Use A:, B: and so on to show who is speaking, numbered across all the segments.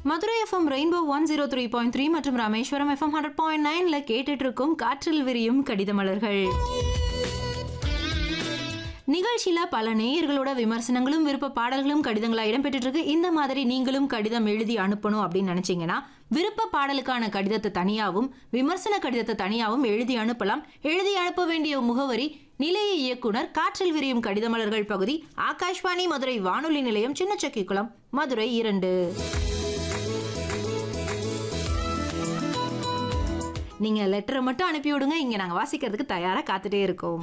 A: Madurai FM rainbow one zero three point three மற்றும் Rameswaram FM hundred point நைன்ல கேட்டுட்டு இருக்கும் காற்றில் விரியும் கடித மலர்கள் நிகழ்ச்சியில பல நேயர்களோட விமர்சனங்களும் விருப்ப பாடல்களும் கடிதங்களா இடம்பெற்றுட்டு இருக்கு இந்த மாதிரி நீங்களும் கடிதம் எழுதி அனுப்பணும் அப்படின்னு நினைச்சீங்கன்னா விருப்ப பாடலுக்கான கடிதத்தை தனியாவும் விமர்சன கடிதத்தை தனியாவும் எழுதி அனுப்பலாம் எழுதி அனுப்ப வேண்டிய முகவரி நிலைய இயக்குனர் காற்றில் விரியும் கடிதமலர்கள் பகுதி ஆகாஷ்வாணி மதுரை வானொலி நிலையம் சின்னச்சக்கிக்குளம் மதுரை இரண்டு நீங்க லெட்டரை மட்டும் அனுப்பி விடுங்க இங்க நாங்க வாசிக்கிறதுக்கு தயாரா காத்துட்டே இருக்கோம்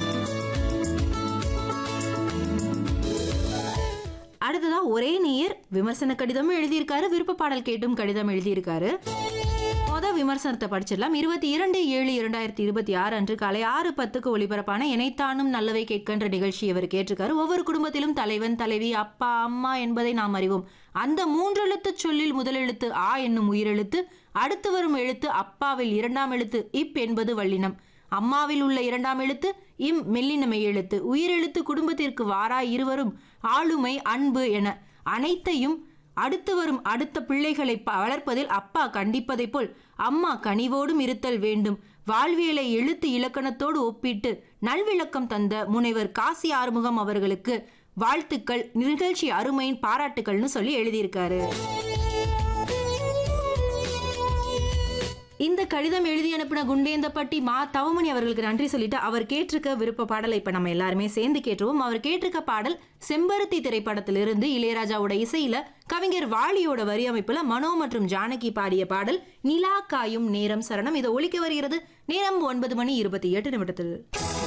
A: அடுத்ததா ஒரே நேயர் விமர்சன கடிதமும் எழுதியிருக்காரு விருப்ப பாடல் கேட்டும் கடிதம் எழுதியிருக்காரு மொத விமர்சனத்தை படிச்சிடலாம் இருபத்தி இரண்டு ஏழு இரண்டாயிரத்தி இருபத்தி ஆறு அன்று காலை ஆறு பத்துக்கு ஒளிபரப்பான இணைத்தானும் நல்லவை கேட்கின்ற நிகழ்ச்சி இவர் கேட்டிருக்காரு ஒவ்வொரு குடும்பத்திலும் தலைவன் தலைவி அப்பா அம்மா என்பதை நாம் அறிவோம் அந்த மூன்றெழுத்து சொல்லில் முதலெழுத்து ஆ என்னும் உயிரெழுத்து அடுத்து வரும் எழுத்து அப்பாவில் இரண்டாம் எழுத்து இப் என்பது வல்லினம் அம்மாவில் உள்ள இரண்டாம் எழுத்து இம் மெல்லினமை எழுத்து உயிரெழுத்து குடும்பத்திற்கு வாராய் இருவரும் ஆளுமை அன்பு என அனைத்தையும் அடுத்து வரும் அடுத்த பிள்ளைகளை ப- வளர்ப்பதில் அப்பா கண்டிப்பதைப் போல் அம்மா கனிவோடும் இருத்தல் வேண்டும் வாழ்வியலை எழுத்து இலக்கணத்தோடு ஒப்பிட்டு நல்விளக்கம் தந்த முனைவர் காசி ஆறுமுகம் அவர்களுக்கு வாழ்த்துக்கள் நிகழ்ச்சி அருமையின் பாராட்டுக்கள்னு சொல்லி எழுதியிருக்காரு இந்த கடிதம் எழுதி அனுப்பின குண்டேந்தப்பட்டி மா தவமணி அவர்களுக்கு நன்றி சொல்லிட்டு அவர் கேட்டிருக்க விருப்ப பாடலை இப்ப நம்ம எல்லாருமே சேர்ந்து கேட்டுருவோம் அவர் கேட்டிருக்க பாடல் செம்பருத்தி திரைப்படத்திலிருந்து இளையராஜாவோட இசையில கவிஞர் வாலியோட வரி அமைப்புல மனோ மற்றும் ஜானகி பாடிய பாடல் நிலா காயும் நேரம் சரணம் இதை ஒலிக்க வருகிறது நேரம் ஒன்பது மணி இருபத்தி எட்டு நிமிடத்தில்